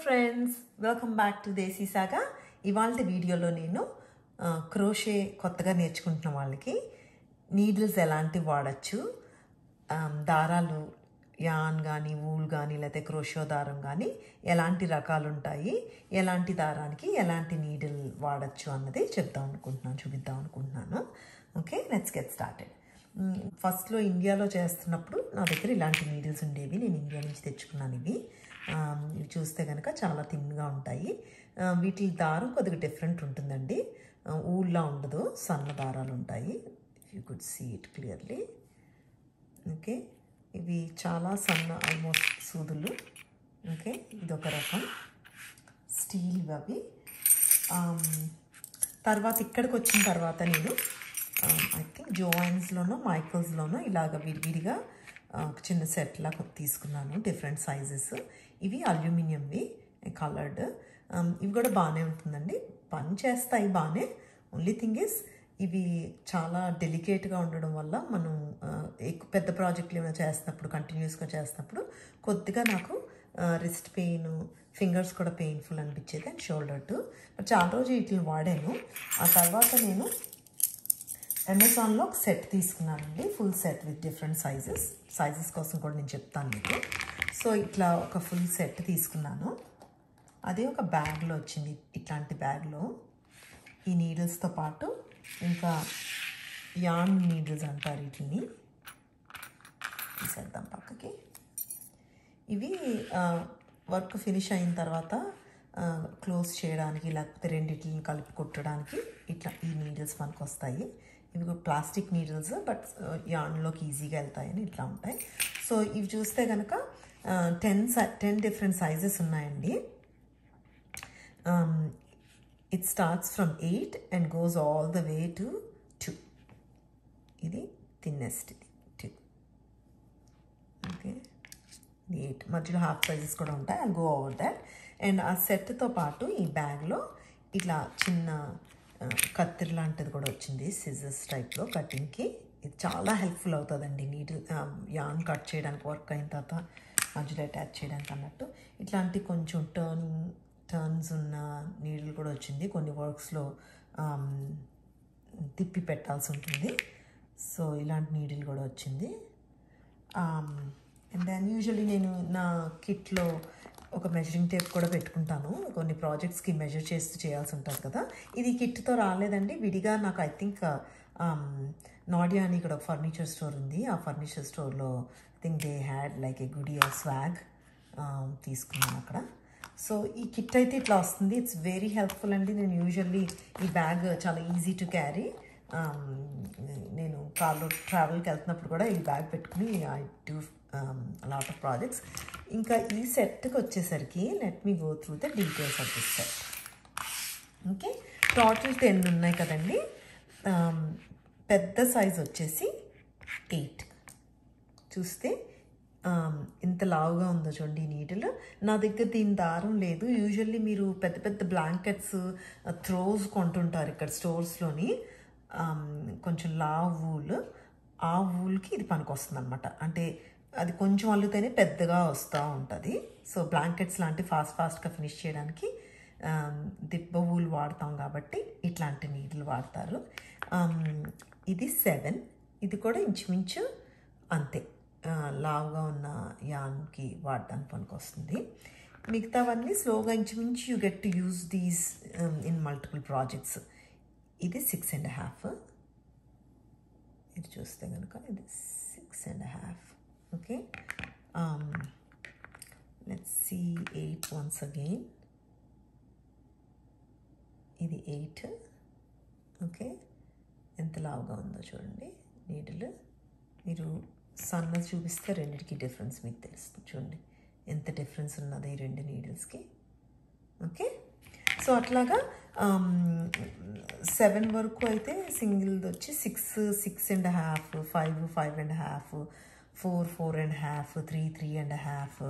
Friends welcome back to Desi saga ఇవాళ వీడియోలో నేను క్రోషే కొత్తగా నేర్చుకుంటున్న వాళ్ళకి నీడిల్స్ ఎలాంటివి వాడచ్చు ఆమ్, దారాలు యాన్ కానీ వూల్ కానీ లేకపోతే క్రోషో దారం కానీ ఎలాంటి రకాలు ఉంటాయి ఎలాంటి దారానికి ఎలాంటి నీడిల్ వాడచ్చు అన్నది చెప్దాం అనుకుంటున్నాను చూపిద్దాం అనుకుంటున్నాను ఓకే లెట్స్ గెట్ స్టార్టెడ్ ఫస్ట్లో ఇండియాలో చేస్తున్నప్పుడు నా దగ్గర ఇలాంటి నీడిల్స్ ఉండేవి నేను ఇండియా నుంచి తెచ్చుకున్నాను ఇవి ఆమ్, ఇవి చూస్తే కనుక చాలా థిన్గా ఉంటాయి ఆ, వీటి దారం కొద్దిగా డిఫరెంట్ ఉంటుందండి ఆ, ఊళ్ళో ఉండదు సన్న దారాలు ఉంటాయి you could see it clearly okay ఇవి చాలా సన్న ఆల్మోస్ట్ సూదులు ఓకే ఇదొక రకం స్టీల్ ఇవి అవి ఆమ్, తర్వాత ఇక్కడికి వచ్చిన తర్వాత నేను ఐ థింక్ జోవైన్స్లోనో మైకల్స్లోనో ఇలాగ విడివిడిగా ఆ, ఒక చిన్న సెట్ లాగా తీసుకున్నాను డిఫరెంట్ సైజెస్ ఇవి అల్యూమినియంవి కలర్డ్ ఇవి కూడా బాగానే ఉంటుందండి పని చేస్తాయి బాగానే ఓన్లీ థింగ్ ఇస్ ఇవి చాలా డెలికేట్గా ఉండడం వల్ల మనం ఆ, ఎక్కువ పెద్ద ప్రాజెక్టులు ఏమైనా చేస్తున్నప్పుడు కంటిన్యూస్గా చేస్తున్నప్పుడు కొద్దిగా నాకు రిస్ట్ పెయిన్ ఫింగర్స్ కూడా పెయిన్ఫుల్ అనిపించేది అండ్ షోల్డర్ టు చాలా రోజు వీటిని వాడాను ఆ తర్వాత నేను అమెజాన్లో ఒక సెట్ తీసుకున్నానండి full set with different sizes sizes కోసం కూడా నేను చెప్తాను మీకు సో ఇట్లా ఒక ఫుల్ సెట్ తీసుకున్నాను అదే ఒక బ్యాగ్లో వచ్చింది ఇట్లాంటి బ్యాగ్లో ఈ నీడిల్స్తో పాటు ఇంకా యాన్ నీడిల్స్ అంటారు వీటిని తీసేద్దాం పక్కకి ఇవి వర్క్ ఫినిష్ అయిన తర్వాత క్లోజ్ చేయడానికి లేకపోతే రెండింటిని కలిపి కుట్టడానికి ఇట్లా ఈ నీడిల్స్ మనకు వస్తాయి ఇవి ప్లాస్టిక్ నీడిల్స్ బట్ యాన్లోకి ఈజీగా వెళ్తాయని ఇట్లా ఉంటాయి సో ఇవి చూస్తే కనుక టెన్ టెన్ డిఫరెంట్ సైజెస్ ఉన్నాయండి it starts from eight and goes all the way to two ఇది థిన్నెస్ట్ ఇది టూ ఓకే ఎయిట్ మధ్యలో హాఫ్ సైజెస్ కూడా ఉంటాయి I go over that and ఆ సెట్తో పాటు ఈ బ్యాగ్లో ఇట్లా చిన్న ఆ, కత్తిరి లాంటిది కూడా వచ్చింది సిజర్స్ టైప్లో కటింగ్కి ఇది చాలా హెల్ప్ఫుల్ అవుతుందండి నీడిల్ యాన్ కట్ చేయడానికి వర్క్ అయిన తర్వాత మధ్యలో అటాచ్ చేయడానికి అన్నట్టు ఇట్లాంటి కొంచెం టర్న్ టర్న్స్ ఉన్న నీడిల్ కూడా వచ్చింది కొన్ని వర్క్స్లో తిప్పి పెట్టాల్సి ఉంటుంది సో ఇలాంటి నీడిల్ కూడా వచ్చింది అండ్ దెన్ యూజువలీ నేను నా కిట్లో ఒక మెజరింగ్ టేప్ కూడా పెట్టుకుంటాను కొన్ని ప్రాజెక్ట్స్కి మెజర్ చేస్తూ చేయాల్సి ఉంటుంది కదా ఇది కిట్తో రాలేదండి విడిగా నాకు ఐ థింక్ నాడియా అని ఇక్కడ ఒక ఫర్నిచర్ స్టోర్ ఉంది ఆ ఫర్నిచర్ స్టోర్లో I think they had like a goody or swag తీసుకున్నాను అక్కడ సో ఈ కిట్ అయితే ఇట్లా వస్తుంది ఇట్స్ వెరీ హెల్ప్ఫుల్ అండి నేను యూజువల్లీ ఈ బ్యాగ్ చాలా ఈజీ టు క్యారీ నేను కార్లో ట్రావెల్కి వెళ్తున్నప్పుడు కూడా ఈ బ్యాగ్ పెట్టుకుని I do lot of projects ఇంకా ఈ సెట్కి వచ్చేసరికి let me go through the details of this set okay total ten ఉన్నాయి కదండి Um, పెద్ద సైజ్ వచ్చేసి ఎయిట్ చూస్తే um, ఇంత లావుగా ఉందో చూడండి ఈ నీడిల్ నా దగ్గర దీని దారం లేదు యూజువల్లీ మీరు పెద్ద పెద్ద బ్లాంకెట్స్ థ్రోస్ కొంటుంటారు ఇక్కడ స్టోర్స్లోని కొంచెం లావ్ వూల్ ఆ వూల్కి ఇది పనికి వస్తుంది అనమాట అంటే అది కొంచెం అల్లుతేనే పెద్దగా వస్తూ ఉంటుంది సో బ్లాంకెట్స్ లాంటి ఫాస్ట్ ఫాస్ట్గా ఫినిష్ చేయడానికి ఆమ్, దిబ్బ వూల్ వాడతాం కాబట్టి ఇట్లాంటి నీళ్ళు వాడతారు ఆమ్, ఇది సెవెన్ ఇది కూడా ఇంచుమించు అంతే ఆ, లావుగా ఉన్న యాన్కి వాడడానికి పనికి వస్తుంది మిగతావన్నీ స్లోగా ఇంచుమించు you get to use these in multiple projects ఇది సిక్స్ అండ్ హాఫ్ ఇది చూస్తే కనుక ఇది six and half okay let's see eight once again ఇది ఎయిట్ ఓకే ఎంత లావుగా ఉందో చూడండి నీడిల్ మీరు సన్న చూపిస్తే రెండిటికి డిఫరెన్స్ మీకు తెలుస్తుంది చూడండి ఎంత డిఫరెన్స్ ఉన్నది ఈ రెండు నీడిల్స్కి ఓకే సో అట్లాగా సెవెన్ వరకు అయితే సింగిల్ది వచ్చి six six and half five five and half four four and half three three and half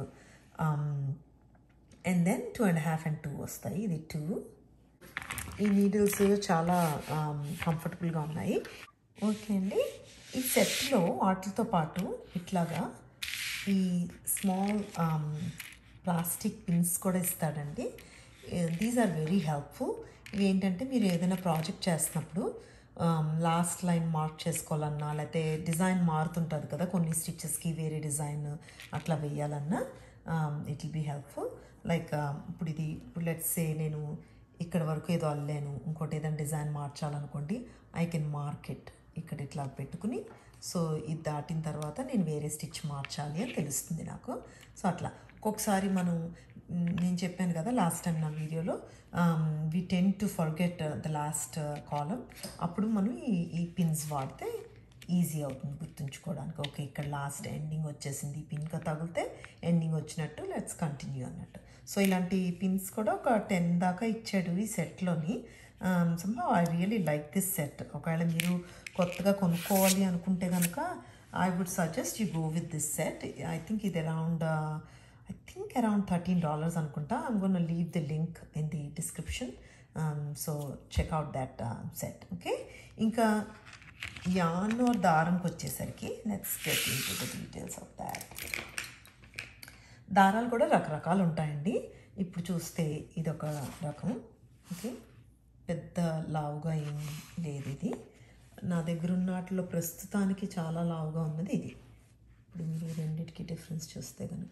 and then two and half and two వస్తాయి ఇది టూ ఈ నీడిల్స్ చాలా కంఫర్టబుల్గా ఉన్నాయి ఓకే అండి ఈ సెట్లో వాటితో పాటు ఇట్లాగా ఈ స్మాల్ ప్లాస్టిక్ పిన్స్ కూడా ఇస్తాడండి దీస్ ఆర్ వెరీ హెల్ప్ఫుల్ ఇవి ఏంటంటే మీరు ఏదైనా ప్రాజెక్ట్ చేస్తున్నప్పుడు లాస్ట్ లైన్ మార్క్ చేసుకోవాలన్నా లేకపోతే డిజైన్ మారుతుంటుంది కదా కొన్ని స్టిచెస్కి వేరే డిజైన్ అట్లా వేయాలన్నా it will be helpful like ఇప్పుడు ఇది ఇప్పుడు లెట్స్ సే నేను ఇక్కడ వరకు ఏదో అల్లాను ఇంకోటి ఏదైనా డిజైన్ మార్చాలనుకోండి ఐ కెన్ మార్కెట్ ఇక్కడ ఇట్లా పెట్టుకుని సో ఇది దాటిన తర్వాత నేను వేరే స్టిచ్ మార్చాలి అని తెలుస్తుంది నాకు సో అట్లా ఒక్కొక్కసారి మనం మ్, నేను చెప్పాను కదా లాస్ట్ టైం నా వీడియోలో we tend to forget the last కాలం అప్పుడు మనం ఈ ఈ పిన్స్ వాడితే ఈజీ అవుతుంది గుర్తుంచుకోవడానికి ఓకే ఇక్కడ లాస్ట్ ఎండింగ్ వచ్చేసింది పిన్గా తగిలితే ఎండింగ్ వచ్చినట్టు లెట్స్ కంటిన్యూ అన్నట్టు సో ఇలాంటి పిన్స్ కూడా ఒక టెన్ దాకా ఇచ్చాడు ఈ సెట్లోని సంహా I really like this set ఒకవేళ మీరు కొత్తగా కొనుక్కోవాలి అనుకుంటే కనుక I would suggest you go with this set I think ఇది around I think around thirteen dollars అనుకుంటా I'm gonna leave the link in the description so check out that set okay ఇంకా yarn or దారంకి వచ్చేసరికి let's get into the details of that దారాలు కూడా రకరకాలు ఉంటాయండి ఇప్పుడు చూస్తే ఇది ఒక రకం ఓకే పెద్ద లావుగా ఏం లేదు ఇది నా దగ్గర ఉన్న వాటిలో ప్రస్తుతానికి చాలా లావుగా ఉన్నది ఇది ఇప్పుడు మీరు ఈ రెండిటికి డిఫరెన్స్ చూస్తే కనుక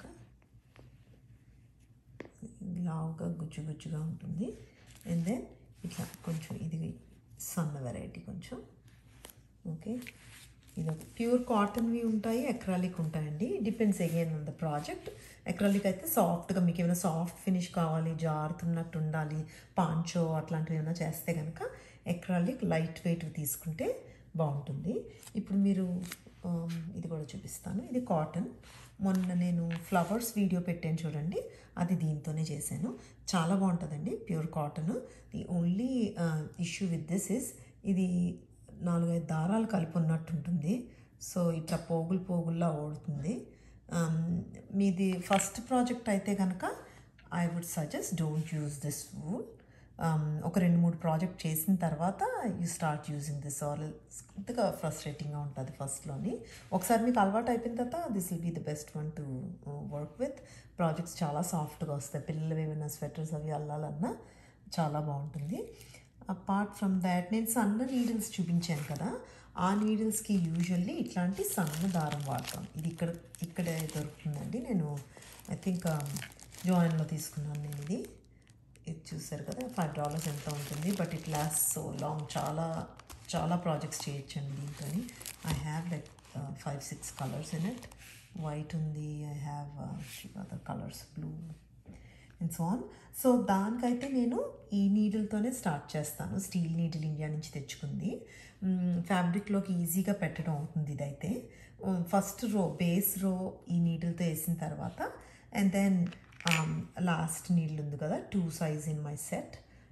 లావుగా గుజ్జు గుజ్జుగా ఉంటుంది అండ్ దెన్ ఇట్లా కొంచెం ఇది సన్న వెరైటీ కొంచెం ఓకే ఇది ఒక ప్యూర్ కాటన్వి ఉంటాయి అక్రాలిక్ ఉంటాయండి depends again on the project acrylic అయితే సాఫ్ట్గా మీకు ఏమైనా సాఫ్ట్ ఫినిష్ కావాలి జారుతున్నట్టు ఉండాలి పాంచో అట్లాంటివి ఏమైనా చేస్తే కనుక అక్రాలిక్ లైట్ వెయిట్ తీసుకుంటే బాగుంటుంది ఇప్పుడు మీరు ఆమ్, ఇది కూడా చూపిస్తాను ఇది కాటన్ మొన్న నేను ఫ్లవర్స్ వీడియో పెట్టాను చూడండి అది దీంతోనే చేశాను చాలా బాగుంటుందండి pure cotton the only issue with this is ఇది నాలుగైదు దారాలు కలిపి ఉన్నట్టు ఉంటుంది సో ఇట్లా పోగులు పోగుల్లా ఓడుతుంది Um, మీది ఫస్ట్ ప్రాజెక్ట్ అయితే కనుక I would suggest don't use this wool ఒక రెండు మూడు ప్రాజెక్ట్ చేసిన తర్వాత you start using this wool కొద్దిగా ఫ్రస్ట్రేటింగ్గా ఉంటుంది ఫస్ట్లోని ఒకసారి మీకు అలవాటు అయిపోయిన తర్వాత this will be the best one to work with projects చాలా సాఫ్ట్గా వస్తాయి పిల్లలు ఏమైనా స్వెటర్స్ అవి అల్లాలన్నా చాలా బాగుంటుంది అపార్ట్ ఫ్రమ్ దాట్ నేను సన్న నీడిల్స్ చూపించాను కదా ఆ నీడిల్స్కి యూజువల్లీ ఇట్లాంటి సన్న దారం వాడతాం ఇది ఇక్కడ ఇక్కడే దొరుకుతుందండి నేను ఐ థింక్ జాయిన్లో తీసుకున్నాను నేను ఇది ఇది చూసారు కదా ఫైవ్ డాలర్స్ ఎంత ఉంటుంది but it last so long చాలా చాలా ప్రాజెక్ట్స్ చేయొచ్చండి దీంతో I have like five six colours in it white ఉంది I have other colours blue and so on so దానికైతే నేను ఈ నీడిల్తోనే స్టార్ట్ చేస్తాను స్టీల్ నీడిల్ ఇండియా నుంచి తెచ్చుకుంది ఫ్యాబ్రిక్లోకి ఈజీగా పెట్టడం అవుతుంది ఇదైతే ఫస్ట్ రో బేస్ రో ఈ నీడిల్తో వేసిన తర్వాత అండ్ దెన్ లాస్ట్ నీడిల్ ఉంది కదా two size in my set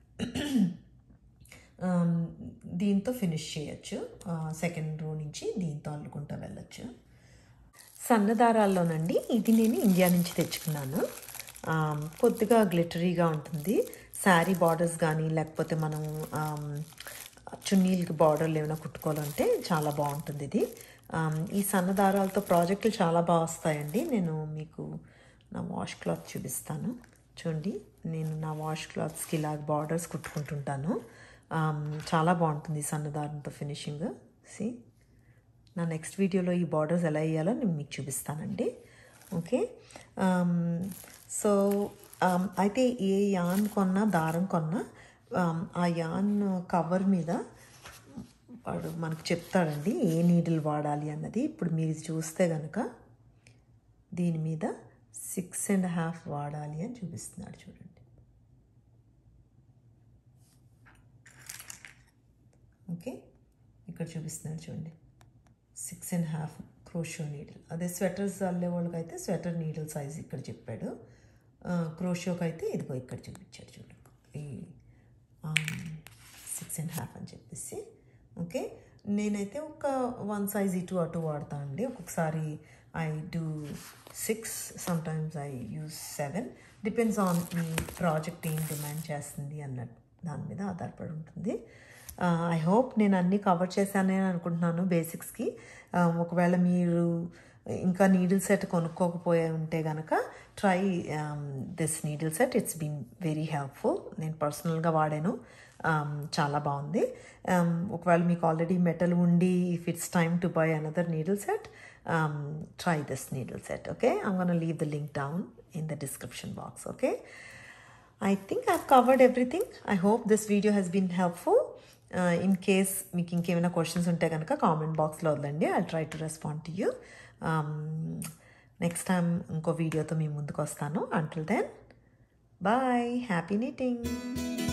దీంతో ఫినిష్ చేయొచ్చు సెకండ్ రో నుంచి దీంతో అల్లుకుంటూ వెళ్ళొచ్చు సన్నదారాల్లోనండి ఇది నేను ఇండియా నుంచి తెచ్చుకున్నాను ఆమ్, కొద్దిగా గ్లిటరీగా ఉంటుంది శారీ బార్డర్స్ కానీ లేకపోతే మనం ఆమ్, చున్నీలకి బార్డర్లు ఏమైనా కుట్టుకోవాలంటే చాలా బాగుంటుంది ఇది ఆమ్, ఈ సన్నదారాలతో ప్రాజెక్టులు చాలా బాగా వస్తాయండి నేను మీకు నా వాష్ క్లాత్ చూపిస్తాను చూడండి నేను నా వాష్ క్లాత్స్కి ఇలా బార్డర్స్ కుట్టుకుంటుంటాను ఆమ్, చాలా బాగుంటుంది ఈ సన్నదారంతో ఫినిషింగ్ సి నా నెక్స్ట్ వీడియోలో ఈ బార్డర్స్ ఎలా వేయాలో నేను మీకు చూపిస్తానండి ఓకే సో అయితే ఏ యాన్ కొన్నా దారం కొన్నా um, ఆ యాన్ కవర్ మీద వాడు మనకు చెప్తాడండి ఏ నీడిల్ వాడాలి అన్నది ఇప్పుడు మీరు ఇది చూస్తే కనుక దీని మీద సిక్స్ అండ్ హాఫ్ వాడాలి అని చూపిస్తున్నాడు చూడండి ఓకే ఇక్కడ చూపిస్తున్నాడు చూడండి six and half crochet needle అదే స్వెటర్స్ అల్లే వాళ్ళకి అయితే స్వెటర్ నీడిల్ సైజ్ ఇక్కడ చెప్పాడు క్రోషోకి అయితే ఇదిగో ఇక్కడ చూపించాడు చూడండి ఈ సిక్స్ అండ్ హాఫ్ అని చెప్పేసి ఓకే నేనైతే ఒక వన్ సైజ్ ఇటు అటు వాడతా అండి ఒక్కొక్కసారి I do six sometimes I use seven depends on మీ ప్రాజెక్ట్ ఏం డిమాండ్ చేస్తుంది అన్నట్టు దాని మీద ఆధారపడి ఉంటుంది ఐ హోప్ నేను అన్నీ కవర్ చేశానని అనుకుంటున్నాను బేసిక్స్కి ఒకవేళ మీరు ఇంకా నీడిల్ సెట్ కొనుక్కోకపోయే ఉంటే కనుక try this needle set it's been very helpful నేను పర్సనల్గా వాడాను um, చాలా బాగుంది um, ఒకవేళ మీకు ఆల్రెడీ మెటల్ ఉండి if it's time to buy another needle set try this needle set okay I'm gonna leave the link down in the description box okay I think I've covered everything. I hope this video has been helpful. Uh, in case మీకు ఇంకేమైనా questions ఉంటే కనుక comment బాక్స్లో వదలండి I try to respond to you next time ఇంకో వీడియోతో మీ ముందుకు వస్తాను until then bye happy knitting